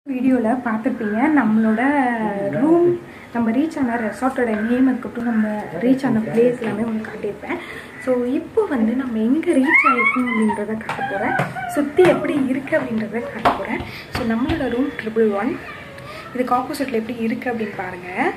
வீடியோவில் பார்த்துருப்பீங்க நம்மளோட ரூம் நம்ம ரீச் ஆன ரெசார்ட்டோட நேம் அதுக்கப்புறம் நம்ம ரீச் ஆன பிளேஸ் எல்லாமே உங்களுக்கு காட்டியிருப்பேன் ஸோ இப்போ வந்து நம்ம எங்கே ரீச் ஆகிருக்கோம் அப்படின்றத காட்ட போகிறேன் சுற்றி எப்படி இருக்குது அப்படின்றத காட்ட போகிறேன் ஸோ நம்மளோட ரூம் ட்ரிபிள் ஒன் இதுக்கு ஆப்போசிட்டில் எப்படி இருக்குது அப்படின்னு பாருங்கள்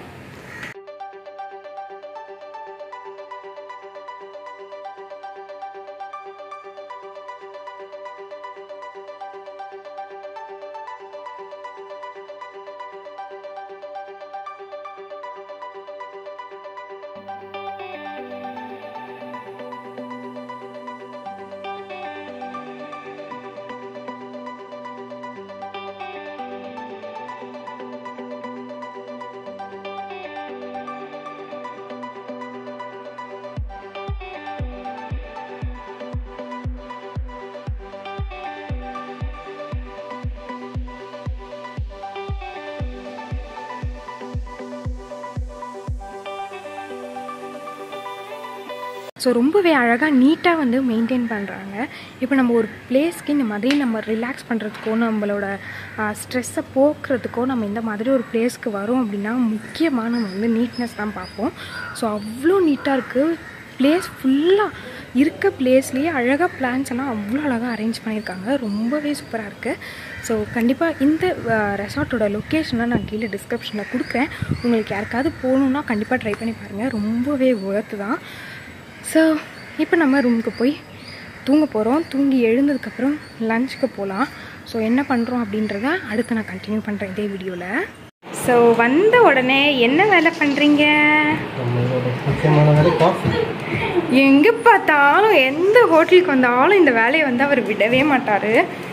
ஸோ ரொம்பவே அழகாக நீட்டாக வந்து மெயின்டைன் பண்ணுறாங்க இப்போ நம்ம ஒரு பிளேஸ்க்கு இந்த மாதிரி நம்ம ரிலாக்ஸ் பண்ணுறதுக்கோ நம்மளோட ஸ்ட்ரெஸ்ஸை போக்குறதுக்கோ நம்ம இந்த மாதிரி ஒரு பிளேஸ்க்கு வரோம் அப்படின்னா முக்கியமாக நம்ம வந்து நீட்னஸ் தான் பார்ப்போம் ஸோ அவ்வளோ நீட்டாக இருக்குது பிளேஸ் ஃபுல்லாக இருக்க பிளேஸ்லேயே அழகாக பிளான்ஸ் எல்லாம் அவ்வளோ அழகாக அரேஞ்ச் பண்ணியிருக்காங்க ரொம்பவே சூப்பராக இருக்குது ஸோ கண்டிப்பாக இந்த ரெசார்ட்டோட லொக்கேஷனை நான் கீழே டிஸ்கிரிப்ஷனில் கொடுக்குறேன் உங்களுக்கு யாருக்காவது போகணுன்னா கண்டிப்பாக ட்ரை பண்ணி பாருங்கள் ரொம்பவே ஒர்த்து தான் ஸோ இப்போ நம்ம ரூமுக்கு போய் தூங்க போகிறோம் தூங்கி எழுந்ததுக்கப்புறம் லஞ்சுக்கு போகலாம் ஸோ என்ன பண்ணுறோம் அப்படின்றத அடுத்து நான் கண்டினியூ பண்ணுறேன் இதே வீடியோவில் ஸோ வந்த உடனே என்ன வேலை பண்ணுறீங்க நம்மளோட முக்கியமான வேலை காஃபி எங்கே பார்த்தாலும் எந்த ஹோட்டலுக்கு வந்தாலும் இந்த வேலையை வந்து அவர் விடவே மாட்டார்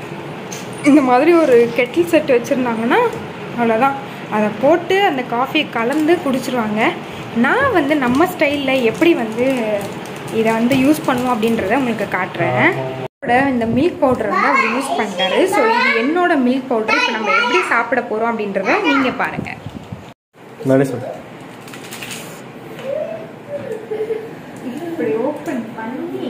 இந்த மாதிரி ஒரு கெட்டில் செட் வச்சுருந்தாங்கன்னா அவ்வளோதான் அதை போட்டு அந்த காஃபியை கலந்து குடிச்சிருவாங்க நான் வந்து நம்ம ஸ்டைலில் எப்படி வந்து இதை வந்து யூஸ் பண்ணுவோம் அப்படின்றத உங்களுக்கு காட்டுறேன் என்னோட இந்த மில்க் பவுடர் வந்து அவர் யூஸ் பண்ணிட்டாரு ஸோ இது என்னோட மில்க் பவுடர் இப்போ நம்ம எப்படி சாப்பிட போகிறோம் அப்படின்றத நீங்கள் பாருங்கள் நானே சொல்றேன் இப்படி ஓப்பன் பண்ணி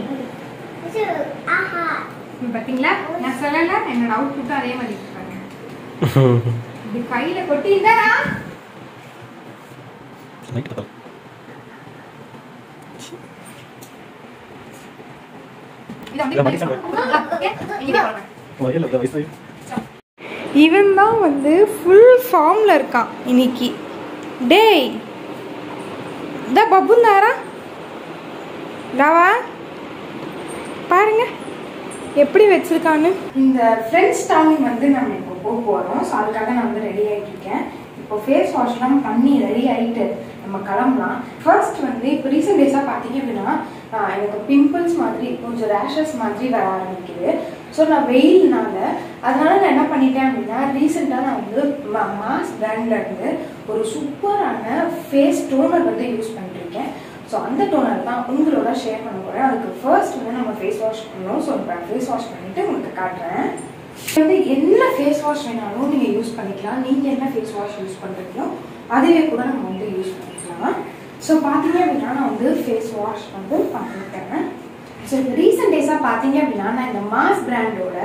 இங்க பாத்தீங்களா நான் சொல்லல என்னோட அவுட்புட்டும் அதே மாதிரி இருக்காங்க இப்படி கையில கொட்டி இந்தாரா இது அப்படியே பண்ணி சாப்பிடுங்க. Okay? இங்க பாருங்க. இவன் தான் வந்து ஃபுல் ஃபார்மில் இருக்கான் இன்னைக்கு டேய் இந்த பப்புந்தாரா தாவா பாருங்க எப்படி வச்சிருக்கான்னு இந்த ஃப்ரெண்ட்ஸ் டவுன் வந்து நம்ம இப்போ போக போகிறோம் ஸோ அதுக்காக நான் வந்து ரெடி ஆகிட்டு இருக்கேன் இப்போ ஃபேஸ் வாஷ்லாம் பண்ணி ரெடி ஆகிட்டு நம்ம கிளம்பலாம் ஃபர்ஸ்ட் வந்து இப்போ ரீசெண்ட் டேஸாக பார்த்தீங்க அப்படின்னா ஆஹ் எனக்கு பிம்பிள்ஸ் மாதிரி கொஞ்சம் ரேஷஸ் மாதிரி வர ஆரம்பிக்குது ஸோ நான் வெயில்னால அதனால நான் என்ன பண்ணிட்டேன் அப்படின்னா ரீசெண்டாக நான் வந்து மாஸ் பிராண்ட்ல இருந்து ஒரு சூப்பரான ஃபேஸ் டோனர் வந்து யூஸ் பண்ணிருக்கேன் ஸோ அந்த டோனர் தான் உங்களோட ஷேர் பண்ண போகிறேன் அதுக்கு ஃபர்ஸ்ட் வந்து நம்ம ஃபேஸ் வாஷ் பண்ணணும் ஸோ இப்போ ஃபேஸ் வாஷ் பண்ணிட்டு உங்களுக்கு காட்டுறேன் இது வந்து என்ன ஃபேஸ் வாஷ் வேணாலும் நீங்கள் யூஸ் பண்ணிக்கலாம் நீங்கள் என்ன ஃபேஸ் வாஷ் யூஸ் பண்ணுறீங்களோ அதுவே கூட நம்ம வந்து யூஸ் பண்ணிக்கலாம் ஸோ பார்த்தீங்க அப்படின்னா நான் வந்து ஃபேஸ் வாஷ் வந்து பண்ணிட்டேன் ஸோ இப்போ ரீசெண்ட் டேஸாக பார்த்தீங்க அப்படின்னா நான் இந்த மாஸ் பிராண்டோட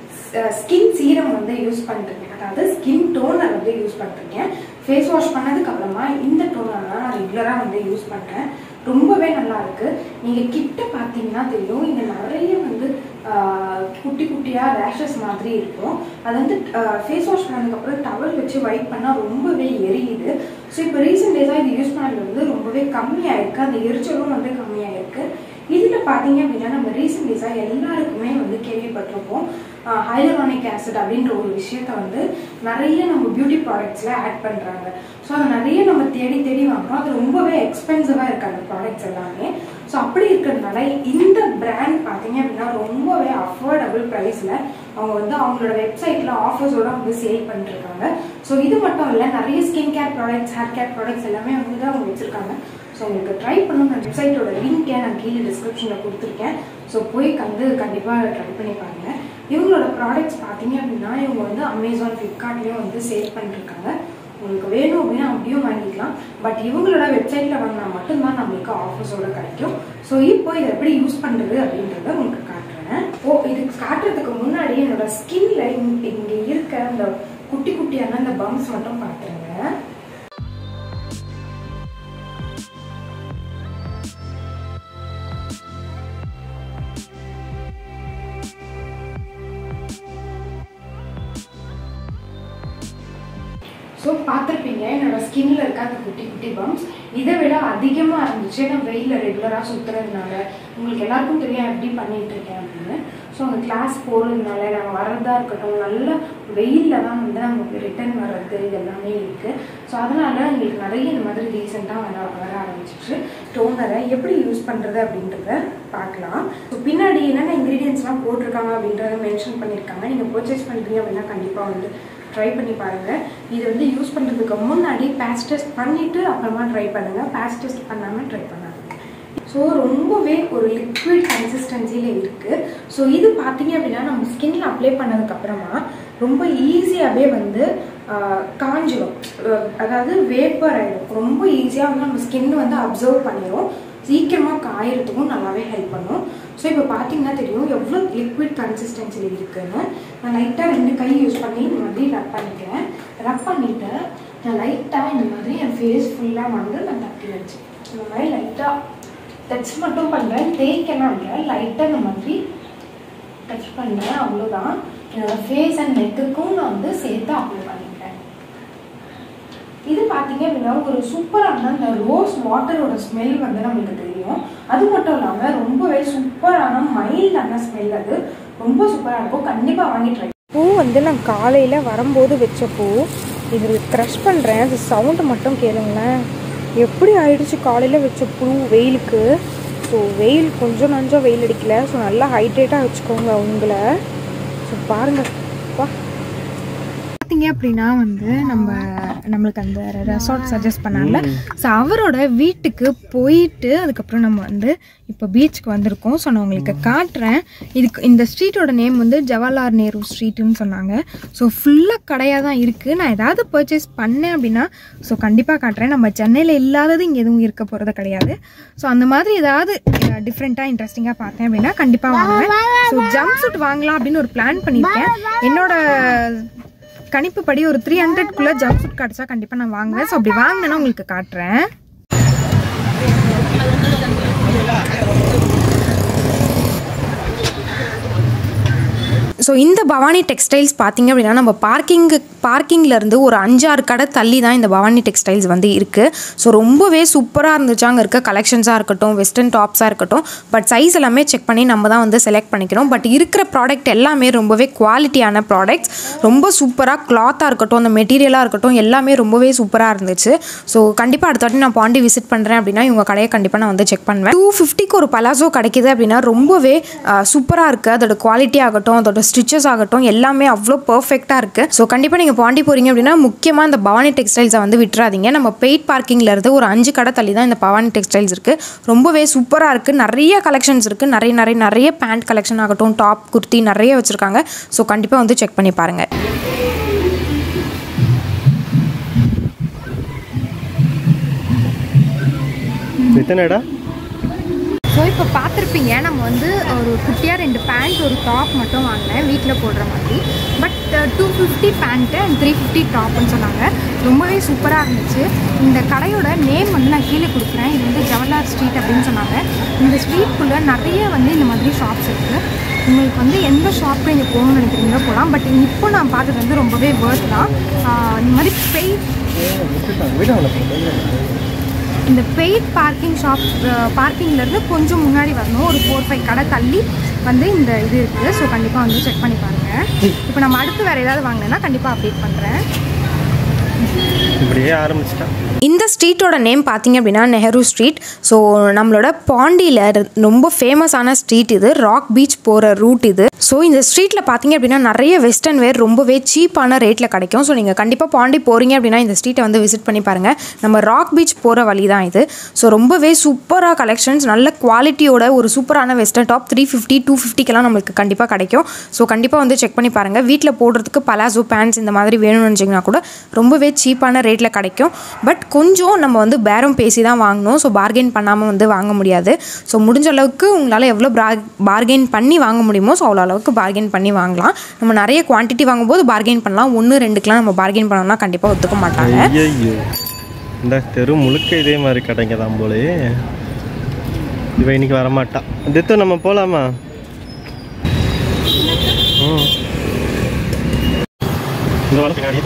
ஸ்கின் சீரம் வந்து யூஸ் பண்ணிருக்கேன் அதாவது ஸ்கின் டோனர் வந்து யூஸ் பண்ணிருக்கேன் ஃபேஸ் வாஷ் பண்ணதுக்கு அப்புறமா இந்த டோனர் தான் நான் ரெகுலராக வந்து யூஸ் பண்ணுறேன் ரொம்பவே நல்லா இருக்கு நீங்கள் கிட்ட பார்த்தீங்கன்னா தெரியும் இங்கே நிறைய வந்து ஆஹ், குட்டி குட்டியாக ரேஷஸ் மாதிரி இருக்கும் அது வந்து ஃபேஸ் வாஷ் பண்ணதுக்கப்புறம் டவல் வச்சு வைப் பண்ணால் ரொம்பவே எரியுது ஸோ இப்போ ரீசெண்ட் டேஸாக இது யூஸ் பண்ணது வந்து ரொம்பவே கம்மியாயிருக்கு அந்த எரிச்சலும் வந்து கம்மியாயிருக்கு இதில் பார்த்தீங்க அப்படின்னா நம்ம ரீசெண்ட் டேஸாக எல்லாருக்குமே வந்து கேள்விப்பட்டிருப்போம் ஹைலரானிக் ஆசிட் அப்படின்ற ஒரு விஷயத்த வந்து நிறைய நம்ம பியூட்டி ப்ராடக்ட்ஸில் ஆட் பண்ணுறாங்க ஸோ அதை நிறைய நம்ம தேடி தேடி வாங்குறோம் அது ரொம்பவே எக்ஸ்பென்சிவாக இருக்கு அந்த ப்ராடக்ட்ஸ் எல்லாமே ஸோ அப்படி இருக்கிறதுனால இந்த பிராண்ட் பார்த்தீங்க அப்படின்னா ரொம்பவே அஃபோர்டபுள் ப்ரைஸில் அவங்க வந்து அவங்களோட வெப்சைட்டில் ஆஃபர்ஸோட வந்து சேல் பண்ணிருக்காங்க ஸோ இது மட்டும் இல்லை நிறைய skin care products hair care products எல்லாமே வந்து அவங்க வச்சுருக்காங்க ஸோ உங்களுக்கு ட்ரை பண்ணணும் அந்த வெப்சைட்டோட லிங்க்கை நான் கீழே டிஸ்கிரிப்ஷனில் கொடுத்துருக்கேன் ஸோ போய் வந்து கண்டிப்பாக ட்ரை பண்ணி பாருங்க இவங்களோட ப்ராடக்ட்ஸ் பார்த்தீங்க அப்படின்னா இவங்க வந்து அமேசான் ஃப்ளிப்கார்ட்லேயும் வந்து சேல் பண்ணிருக்காங்க உங்களுக்கு வேணும் அப்படின்னா அப்படியும் வாங்கிக்கலாம் பட் இவங்களோட வெப்சைட்டில் வாங்கினா மட்டும்தான் நம்மளுக்கு ஆஃபர்ஸோட கிடைக்கும் ஸோ இப்போ இதை எப்படி யூஸ் பண்ணுறது அப்படின்றத உங்களுக்கு காட்டுறேன் ஓ இது காட்டுறதுக்கு முன்னாடி என்னோட ஸ்கின்ல இங்கே இருக்க அந்த குட்டி குட்டி பம்ப்ஸ் மட்டும் பார்த்துருங்க ஸோ பார்த்துருப்பீங்க என்னோட ஸ்கின்ல இருக்க அந்த குட்டி குட்டி பம்ப்ஸ் இதை விட அதிகமாக இருந்துச்சு நான் வெயிலில் ரெகுலராக சுற்றுறதுனால உங்களுக்கு எல்லாருக்கும் தெரியும் எப்படி பண்ணிட்டு இருக்கேன் அப்படின்னு ஸோ அந்த கிளாஸ் போகிறதுனால நாங்கள் வர்றதா இருக்கட்டும் நல்ல வெயிலில் தான் வந்து நமக்கு ரிட்டர்ன் வர்றது இது எல்லாமே இருக்குது ஸோ அதனால எங்களுக்கு நிறைய இந்த மாதிரி ரீசெண்டாக வர வர ஆரம்பிச்சிச்சு டோனரை எப்படி யூஸ் பண்ணுறது அப்படின்றத பார்க்கலாம் ஸோ பின்னாடி என்னென்ன இன்க்ரீடியன்ஸ்லாம் போட்டிருக்காங்க அப்படின்றத மென்ஷன் பண்ணியிருக்காங்க நீங்கள் பர்ச்சேஸ் பண்ணுறீங்க அப்படின்னா கண்டிப்பாக வந்து ட்ரை பண்ணி பாருங்கள் இது வந்து யூஸ் பண்ணுறதுக்கு முன்னாடி பேஸ் டெஸ்ட் பண்ணிவிட்டு அப்புறமா ட்ரை பண்ணுங்கள் பேஸ் டெஸ்ட் பண்ணாமல் ட்ரை பண்ணாதீங்க ஸோ ரொம்பவே ஒரு லிக்விட் கன்சிஸ்டன்சியில் இருக்குது ஸோ இது பார்த்தீங்க அப்படின்னா நம்ம ஸ்கின்ல அப்ளை பண்ணதுக்கப்புறமா ரொம்ப ஈஸியாகவே வந்து ஆஹ், காஞ்சிடும் அஹ், அதாவது வேப்பர் ஆகிடும் ரொம்ப ஈஸியாக வந்து நம்ம ஸ்கின் வந்து அப்சர்வ் பண்ணிடும் சீக்கிரமாக காயறதுக்கும் நல்லாவே ஹெல்ப் பண்ணும் ஸோ இப்போ பார்த்தீங்கன்னா தெரியும் எவ்வளோ லிக்விட் கன்சிஸ்டன்சியில் இருக்குன்னு நான் லைட்டாக ரெண்டு கை யூஸ் பண்ணி இந்த மாதிரி ரப் பண்ணிக்கிறேன் ரப் பண்ணிவிட்டு நான் லைட்டாக இந்த மாதிரி என் ஃபேஸ் ஃபுல்லாக வந்து நான் தட்டி வச்சு இந்த மாதிரி லைட்டாக டச் மட்டும் பண்ணுறேன் தேய்க்கலாம் இல்லை லைட்டாக இந்த மாதிரி டச் பண்ணுறேன் அவ்வளோதான் என்னோட ஃபேஸ் அண்ட் நெக்குக்கும் நான் வந்து சேர்த்து அப்ளை பண்ணிக்கிறேன் இது பார்த்தீங்க அப்படின்னா ஒரு சூப்பரான அந்த ரோஸ் வாட்டரோட ஸ்மெல் வந்து நம்மளுக்கு தெரியும் அது மட்டும் இல்லாமல் ரொம்பவே சூப்பரான மைல்டான ஸ்மெல் அது ரொம்ப சூப்பராக இருக்கும் கண்டிப்பாக வாங்கி ட்ரை பூ வந்து நான் காலையில் வரும்போது வச்ச பூ இது க்ரஷ் பண்ணுறேன் அது சவுண்டு மட்டும் கேளுங்களேன் எப்படி ஆயிடுச்சு காலையில் வச்ச பூ வெயிலுக்கு ஸோ வெயில் கொஞ்சம் நஞ்சம் வெயில் அடிக்கல ஸோ நல்லா ஹைட்ரேட்டாக வச்சுக்கோங்க உங்களை ஸோ பாருங்கள் வா பார்த்தீங்க அப்படின்னா வந்து நம்ம நம்மளுக்கு அந்த ரெசார்ட் சஜஸ்ட் பண்ணாங்கல்ல ஸோ அவரோட வீட்டுக்கு போயிட்டு அதுக்கப்புறம் நம்ம வந்து இப்போ பீச்சுக்கு வந்திருக்கோம் ஸோ நான் உங்களுக்கு காட்டுறேன் இதுக்கு இந்த ஸ்ட்ரீட்டோட நேம் வந்து ஜவஹர்லால் நேரு ஸ்ட்ரீட்டுன்னு சொன்னாங்க ஸோ ஃபுல்லாக கடையாக தான் இருக்குது நான் ஏதாவது பர்ச்சேஸ் பண்ணேன் அப்படின்னா ஸோ கண்டிப்பாக காட்டுறேன் நம்ம சென்னையில் இல்லாதது இங்கே எதுவும் இருக்க போகிறது கிடையாது ஸோ அந்த மாதிரி ஏதாவது டிஃப்ரெண்ட்டாக இன்ட்ரெஸ்டிங்காக பார்த்தேன் அப்படின்னா கண்டிப்பாக வாங்குவேன் ஸோ ஜம்ப் சூட் வாங்கலாம் அப்படின்னு ஒரு பிளான் பண்ணியிருக்கேன் என்னோட கணிப்புப்படி ஒரு த்ரீ ஹண்ட்ரட்குள்ளே ஜம்ப் சூட் கிடச்சா கண்டிப்பாக நான் வாங்குவேன் ஸோ அப்படி வாங்கினேன்னா உங்களுக்கு காட்டுறேன் ஸோ இந்த பவானி டெக்ஸ்டைல்ஸ் பார்த்தீங்க அப்படின்னா நம்ம பார்க்கிங்கு பார்க்கிங்லேருந்து ஒரு அஞ்சாறு கடை தள்ளி தான் இந்த பவானி டெக்ஸ்டைல்ஸ் வந்து இருக்குது ஸோ ரொம்பவே சூப்பராக இருந்துச்சு அங்கே இருக்க கலெக்ஷன்ஸாக இருக்கட்டும் வெஸ்டர்ன் டாப்ஸாக இருக்கட்டும் பட் சைஸ் எல்லாமே செக் பண்ணி நம்ம தான் வந்து செலக்ட் பண்ணிக்கிறோம் பட் இருக்கிற ப்ராடக்ட் எல்லாமே ரொம்பவே குவாலிட்டியான ப்ராடக்ட்ஸ் ரொம்ப சூப்பராக கிளாத்தாக இருக்கட்டும் அந்த மெட்டீரியலாக இருக்கட்டும் எல்லாமே ரொம்பவே சூப்பராக இருந்துச்சு ஸோ கண்டிப்பாக அடுத்த வாட்டி நான் பாண்டி விசிட் பண்ணுறேன் அப்படின்னா இவங்க கடையை கண்டிப்பாக நான் வந்து செக் பண்ணுவேன் டூ ஃபிஃப்டிக்கு ஒரு பலாசோ கிடைக்குது அப்படின்னா ரொம்பவே சூப்பராக இருக்குது அதோட குவாலிட்டி ஆகட்டும் அதோட ஸ்டிச்சஸ் ஆகட்டும் எல்லாமே அவ்வளோ பர்ஃபெக்டாக இருக்குது ஸோ கண்டிப்பாக நீங்கள் பாண்டி போகிறீங்க அப்படின்னா முக்கியமாக இந்த பவானி டெக்ஸ்டைல்ஸை வந்து விட்டுறாதீங்க நம்ம பெய்ட் பார்க்கிங்கில் இருந்து ஒரு அஞ்சு கடை தள்ளி தான் இந்த பவானி டெக்ஸ்டைல்ஸ் இருக்குது ரொம்பவே சூப்பராக இருக்குது நிறைய கலெக்ஷன்ஸ் இருக்குது நிறைய நிறைய நிறைய பேண்ட் கலெக்ஷன் ஆகட்டும் டாப் குர்த்தி நிறைய வச்சுருக்காங்க ஸோ கண்டிப்பாக வந்து செக் பண்ணி பாருங்கள் எத்தனைடா ஸோ இப்போ பார்த்துருப்பீங்க நம்ம வந்து ஒரு குட்டியாக ரெண்டு பேண்ட் ஒரு டாப் மட்டும் வாங்கினேன் வீட்டில் போடுற மாதிரி but two fifty pant and three fifty டாப்னு சொன்னாங்க ரொம்பவே சூப்பராக இருந்துச்சு இந்த கடையோட நேம் வந்து நான் கீழே கொடுக்குறேன் இது வந்து ஜவஹர்லால் ஸ்ட்ரீட் அப்படின்னு சொன்னாங்க இந்த ஸ்ட்ரீட்குள்ளே நிறைய வந்து இந்த மாதிரி ஷாப்ஸ் இருக்குது உங்களுக்கு வந்து எந்த ஷாப்புக்கு நீங்கள் போகணும்னு நினைக்கிறீங்களோ போகலாம் பட் இப்போ நான் பார்த்தது வந்து ரொம்பவே வேர்த் தான் ஆஹ் இந்த மாதிரி பெய்ட் இந்த பெய்ட் பார்க்கிங் ஷாப் பார்க்கிங்லேருந்து கொஞ்சம் முன்னாடி வரணும் ஒரு ஃபோர் ஃபைவ் கடை தள்ளி வந்து இந்த இது இருக்குது ஸோ கண்டிப்பாக வந்து செக் பண்ணி பாருங்கள் இப்போ நம்ம அடுத்து வேறு ஏதாவது வாங்கினேன்னா கண்டிப்பாக அப்டேட் பண்ணுறேன் இப்படியே ஆரம்பிச்சிட்டான் இந்த ஸ்ட்ரீட்டோட நேம் பார்த்தீங்க அப்படின்னா நெஹரு ஸ்ட்ரீட் ஸோ நம்மளோட பாண்டியில் ரொம்ப ஃபேமஸான ஸ்ட்ரீட் இது ராக் பீச் போகிற ரூட் இது ஸோ இந்த ஸ்ட்ரீட்டில் பார்த்தீங்க அப்படின்னா நிறைய வெஸ்டர்ன் வேர் ரொம்பவே சீப்பான ரேட்டில் கிடைக்கும் ஸோ நீங்கள் கண்டிப்பாக பாண்டி போகிறீங்க அப்படின்னா இந்த ஸ்ட்ரீட்டை வந்து விசிட் பண்ணி பாருங்கள் நம்ம ராக் பீச் போகிற வழி தான் இது ஸோ ரொம்பவே சூப்பராக கலெக்ஷன்ஸ் நல்ல குவாலிட்டியோட ஒரு சூப்பரான western top three fifty two ஃபிஃப்டிக்கெல்லாம் நம்மளுக்கு கண்டிப்பாக கிடைக்கும் ஸோ கண்டிப்பாக வந்து செக் பண்ணி பாருங்கள் வீட்டில் போடுறதுக்கு பலாசோ பேண்ட்ஸ் இந்த மாதிரி வேணும்னு நினச்சிங்கன்னா கூட ரொம்பவே சீப்பான ரேட்டில் கிடைக்கும் பட் கொஞ்சம் நம்ம வந்து பேரம் பேசி தான் வாங்கணும் ஸோ பார்கெயின் பண்ணாமல் வந்து வாங்க முடியாது ஸோ முடிஞ்ச அளவுக்கு உங்களால் எவ்வளோ பார்கெயின் பண்ணி வாங்க முடியுமோ ஸோ அவ்வளோ அளவுக்கு பார்கெயின் பண்ணி வாங்கலாம் நம்ம நிறைய குவான்டிட்டி வாங்கும்போது பார்கெயின் பண்ணலாம் ஒன்று ரெண்டுக்கெலாம் நம்ம பார்கெயின் பண்ணோம்னா கண்டிப்பாக ஒத்துக்க மாட்டாங்க ஐயோ இந்த தெரு முழுக்க இதே மாதிரி கடைங்க தான் போலே இவ இன்னைக்கு வரமாட்டா தித்து நம்ம போலாமா ம் இந்த வர பின்னாடி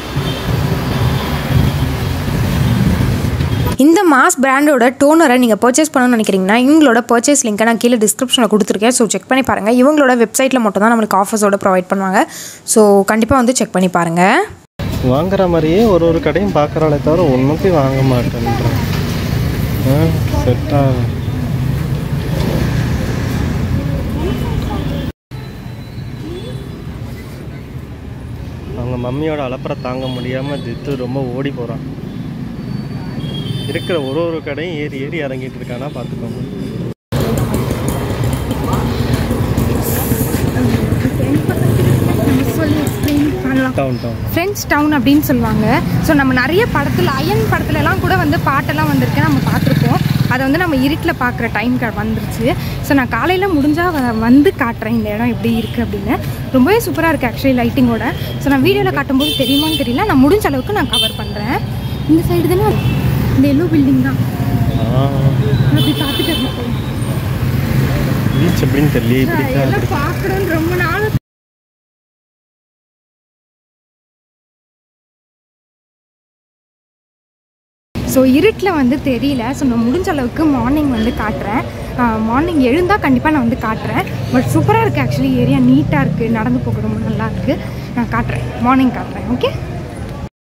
இந்த மாஸ் பிராண்டோட டோனரை நீங்கள் பர்ச்சேஸ் பண்ணணும்னு நினைக்கிறீங்கன்னா இவங்களோட பர்ச்சேஸ் லிங்க்கை நான் கீழே டிஸ்கிரிப்ஷனில் கொடுத்துருக்கேன் ஸோ செக் பண்ணி பாருங்கள் இவங்களோட வெப்சைட்டில் மட்டும் தான் நம்மளுக்கு ஆஃபர்ஸோட ப்ரொவைட் பண்ணுவாங்க ஸோ கண்டிப்பாக வந்து செக் பண்ணி பாருங்கள் வாங்குற மாதிரியே ஒரு ஒரு கடையும் பார்க்குறாளே தவிர ஒன்றுத்தையும் வாங்க மாட்டேன்றேன் செட் ஆகும் அவங்க மம்மியோட அலப்பறை தாங்க முடியாமல் ஜித்து ரொம்ப ஓடி போகிறான் இருக்கிற ஒரு ஒரு கடையும் ஏறி ஏறி இறங்கிட்டு இருக்கானா பார்த்துக்கோங்க டவுன் டவுன் ஃப்ரெண்ட்ஸ் டவுன் அப்படின்னு சொல்லுவாங்க ஸோ நம்ம நிறைய படத்தில் அயன் படத்துலலாம் கூட வந்து பாட்டெல்லாம் வந்திருக்கு நம்ம பார்த்துருப்போம் அதை வந்து நம்ம இருட்டில் பார்க்குற டைம் வந்துருச்சு ஸோ நான் காலையில் முடிஞ்சால் வந்து காட்டுறேன் இந்த இடம் எப்படி இருக்குது அப்படின்னு ரொம்பவே சூப்பராக இருக்குது ஆக்சுவலி லைட்டிங்கோட ஸோ நான் வீடியோவில் காட்டும்போது தெரியுமான்னு தெரியல நான் முடிஞ்ச அளவுக்கு நான் கவர் பண்ணுறேன் இந்த சைடு தானே இந்த எல்லோ பில்டிங் தான் ஆ நான் அப்படி பார்த்துட்டு இருக்கேன் பீச் எப்படின்னு தெரியல இப்படி தான் எல்லாம் பார்க்கணும்னு ரொம்ப நாள் ஸோ இருட்டில் வந்து தெரியல ஸோ நான் முடிஞ்ச அளவுக்கு மார்னிங் வந்து காட்டுறேன் மார்னிங் எழுந்தால் கண்டிப்பாக நான் வந்து காட்டுறேன் பட் சூப்பராக இருக்குது ஆக்சுவலி ஏரியா நீட்டாக இருக்குது நடந்து போக ரொம்ப நல்லா இருக்குது நான் காட்டுறேன் மார்னிங் காட்டுறேன் ஓகே